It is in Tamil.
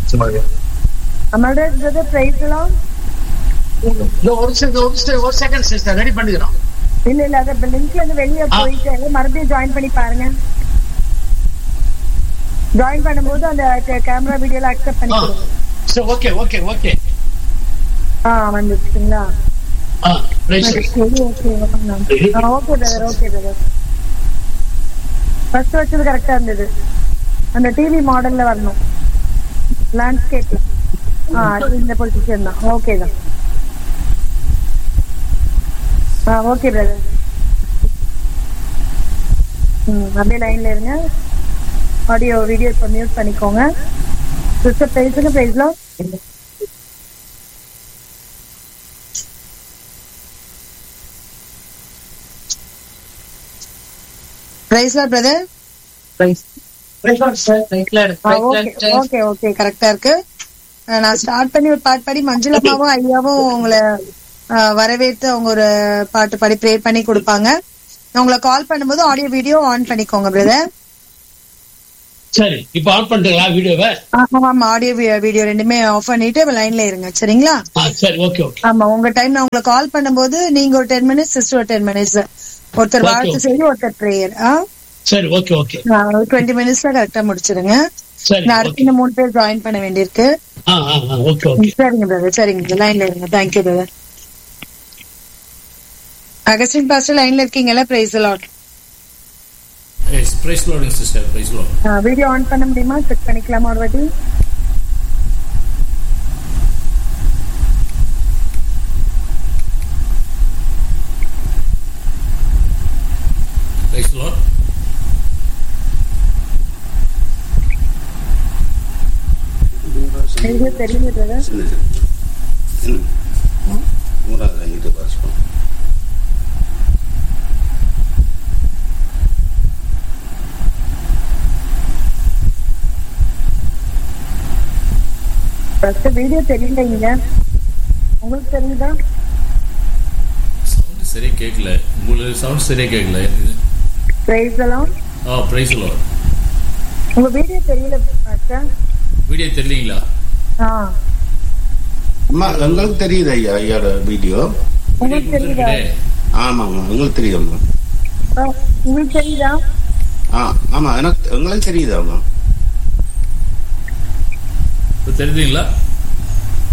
நம்மளோட பிரதர் பிரைஸ் எல்லாம் இந்த ஒரு செகண்ட் ஒரு செ- ஒரு செகண்ட் சிஸ்டர் ரெடி பண்ணிக்கிறோம் இல்ல இல்ல அத லிங்க்ல இருந்து வெளிய ஆ. போயிட்டு மறுபடியும் ஜாயின் பண்ணி பாருங்க ஜாயின் பண்ணும்போது அந்த கேமரா வீடியோல அக்செப்ட் ஆ பண்ணிக்கோங்க சரி ஓகே ஓகே ஓகே ஆ வந்துச்சுங்களா ஆ ரைட் சரி okay okay brother okay brother first வச்சது கரெக்டா இருந்தது அந்த டிவி மாடல்ல வரணும் லேண்ட்ஸ்கேப்ல ஆ இந்த பொசிஷன் தான் ஓகே தான் ஆ ஓகே பிரதர் ம் அப்படியே லைன்ல இருங்க ஆடியோ வீடியோ இப்போ மியூட் பண்ணிக்கோங்க சிஸ்டர் பேசுங்க பேசலாம் பிரைஸ்லா பிரதர் ஓகே ஓகே ஓகே கரெக்டா இருக்கு அஹ் நான் ஸ்டார்ட் பண்ணி ஒரு பாட்டு பாடி மஞ்சள் அம்மாவும் ஐயாவும் உங்களை அஹ், வரவேற்று அவங்க ஒரு பாட்டு பாடி ப்ரே பண்ணி கொடுப்பாங்க நான் உங்களை கால் பண்ணும்போது ஆடியோ வீடியோ ஆன் பண்ணிக்கோங்க பிரதர் சரி இப்ப ஆன் பண்ணிட்டீங்களா வீடியோவை ஆமா ஆடியோ வீடியோ ரெண்டுமே ஆஃப் பண்ணிட்டு லைன்ல இருங்க சரிங்களா ஆ சரி ஓகே ஓகே ஆமா உங்க டைம் நான் உங்களை கால் பண்ணும்போது நீங்க ஒரு டென் மினிட்ஸ் சிஸ்டர் ஒரு டென் மினிட்ஸ் ஒருத்தர் Okay, வாழ்த்து okay. செய்து ஒருத்தர் ப்ரேயர் ஆ சரி ஓகே ஓகே டுவெண்ட்டி மினிட்ஸ்ல கரெக்டா முடிச்சிருங்க சரி நான் அடுத்து இன்னும் மூணு பேர் ஜாயின் பண்ண வேண்டியிருக்கு ஆ ஆ ஆ ஓகே ஓகே சரிங்க பிரதர் சரிங்க லைன்ல இருங்க தேங்க்யூ பிரதர் அகஸ்டின் பாஸ்டர் லைன்ல இருக்கீங்களா praise lord yes praise lord sister praise lord video on பண்ண முடியுமா செக் பண்ணிக்கலாமா ஒரு வாட்டி பிரைஸ் லோட் வீடியோ தெரியுங்க பிரதர் மூணாவது ஐந்து வருஷம் ஃபர்ஸ்ட் வீடியோ தெரியலைங்க உங்களுக்கு தெரியுதா சவுண்ட் சரியா கேட்கல உங்களுக்கு சவுண்ட் சரியா கேட்கல எனக்கு பிரைஸ் எல்லாம் ஆ பிரைஸ் லோட் உங்க வீடியோ தெரியல பாஸ்டர் வீடியோ தெரியலீங்களா ஆ அம்மா எங்களுக்கு தெரியுது ஐயா ஐயாட வீடியோ உங்களுக்கு தெரியுதா ஆமாம்மா எங்களுக்கு தெரியும்மா ஆ, உங்களுக்கு தெரியுதா ஆ ஆமா எனக்கு எங்களுக்கு தெரியுதாம்மா இப்போ தெரியுதுங்களா